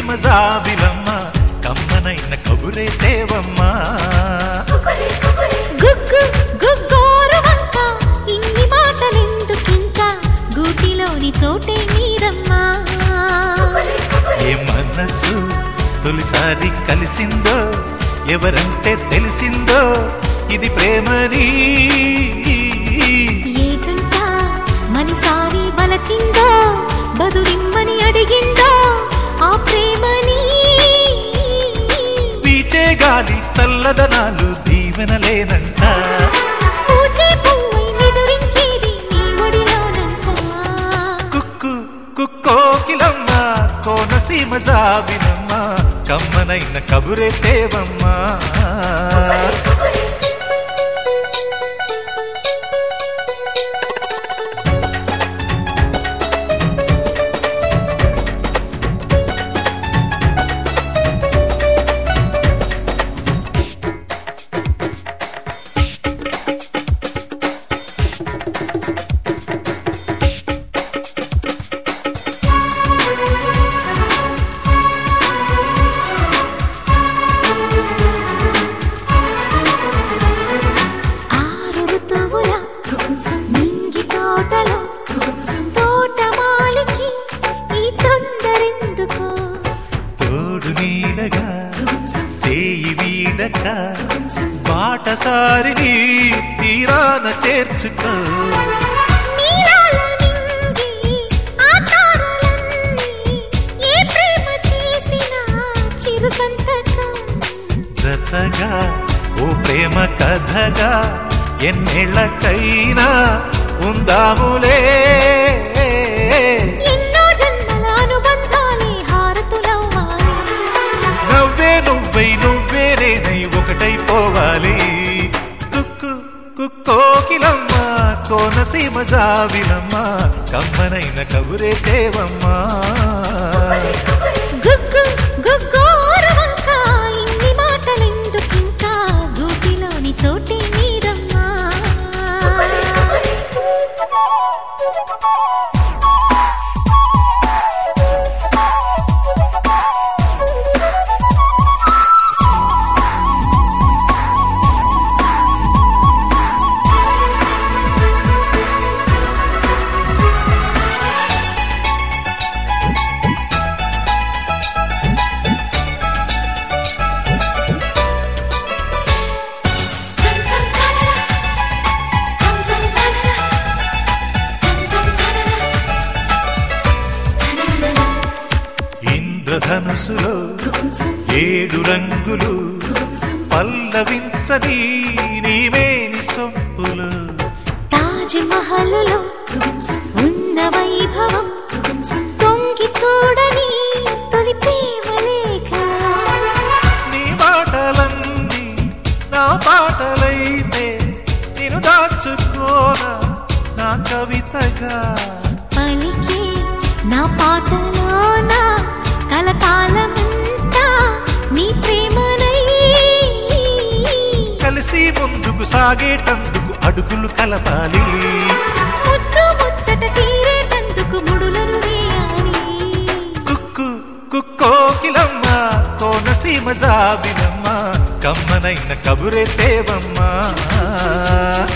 సీమ జాబిలమ్మ కమ్మనైన కబురే తేవమ్మా గుగ్గు గుగ్గోరు వంక ఇన్ని మాటలెందుకింకా గూటిలోని చోటే మీరమ్మా ఏ మనసు తొలిసారి కలిసిందో ఎవరంటే తెలిసిందో ఇది ప్రేమని ఏ జంట మనసారి వలచిందో బదులిమ్మని అడిగిందో ఆ ప్రేమని వీచే గాలి చల్లదనాలు దీవెనలేనంట పూచే పువ్వై నిదురించేది నీ ఒడిలోనంట కుక్కు కుక్కోకిలమ్మ కోనసీమ జాబిలమ్మ కమ్మనైన కబురే తేవమ్మా ఆరు ఋతువుల నింగి తోటలో తోటమాలికి ఈ తొందరెందుకో తోడు నీడగా చేయి వీడక బాటసారిని తీరాన చేర్చుకో నీలాల నింగి ఆ తారలన్నీ ఏ ప్రేమ చేసినా చిరు సంతకం జతగా ఓ ప్రేమ కథగా ఎన్నేళ్ళకైనా ఉందాములే ఎన్నో జన్మల అనుబంధాలే హారతులవ్వాలి నవ్వే నువ్వై నువ్వే నేనై ఒకటైపోవాలి కుక్కు కుక్కోకిలమ్మ కోనసీమ జావిలమ్మ కమ్మనైన కబురే తేవమ్మా గుగ్గు గుగ్గోరు వంక ఇన్ని మాటలెందుకింకా గూటిలోని చోటే మీరమ్మా ఇంద్రధనుసులో ఏడు రంగులు పల్లవించని నీవేని సొంపులు తాజ్ మహల్లో ఉన్న వైభవం తొంగి చూడని తొలి ప్రేమ లేఖ నీ మాటలన్నీ నా పాటలైతే నేను దాచుకోన నా కవితగా పలికే నా పాటలోన కలకాలమంతా నీ ప్రేమనై కలిసి ముందుకు సాగేటందుకు అడుగులు కలపాలి ముద్దు ముచ్చట తీరేటందుకు ముడులను వేయాలి కుక్కు కుక్కోకిలమ్మ కోనసీమ జాబిలమ్మ కమ్మనైన కబురే తేవమ్మా